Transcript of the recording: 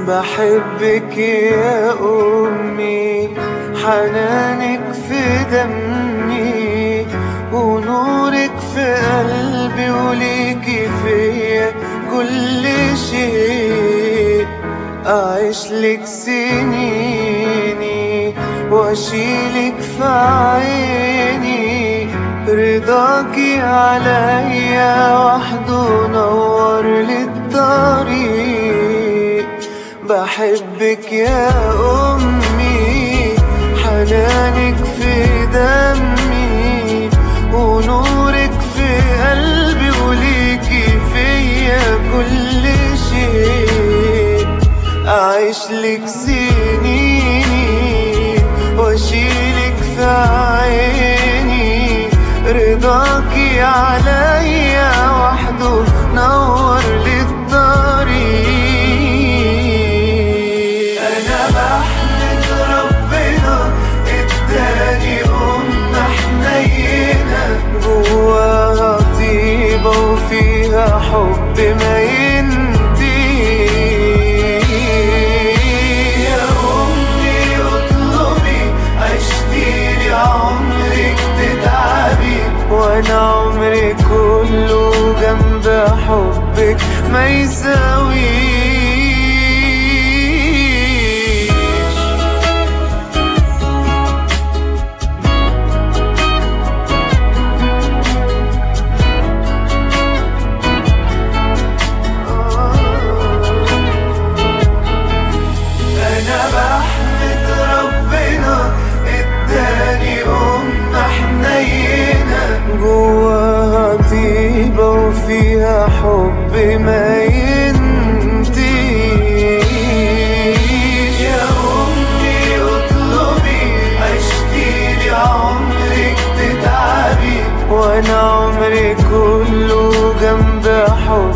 بحبك يا أمي حنانك في دمي ونورك في قلبي وليكي فيا كل شيء أعيش لك سنيني وأشيلك في عيني رضاكي عليا وحده نور للطريق بحبك يا أمي حنانك في دمي ونورك في قلبي وليكي فيا كل شيء أعيش لك سنيني وأشيلك في عيني رضاكي عليا وحده نور للطريق أنا بحمد ربنا اداني أم حنينة جواها طيبة وفيها حب ما ينتهي يا أمي اطلبي عشتيلي عمرك تتعبي وأنا عمري كله جنب حبك ما يساويش أنا بحمد ربنا اداني أم حنينة جواها طيبة وفيها حب ما ينتهيش يا أمي اطلبي عشتيلي عمرك تتعبي وأنا عمري كله جنب حب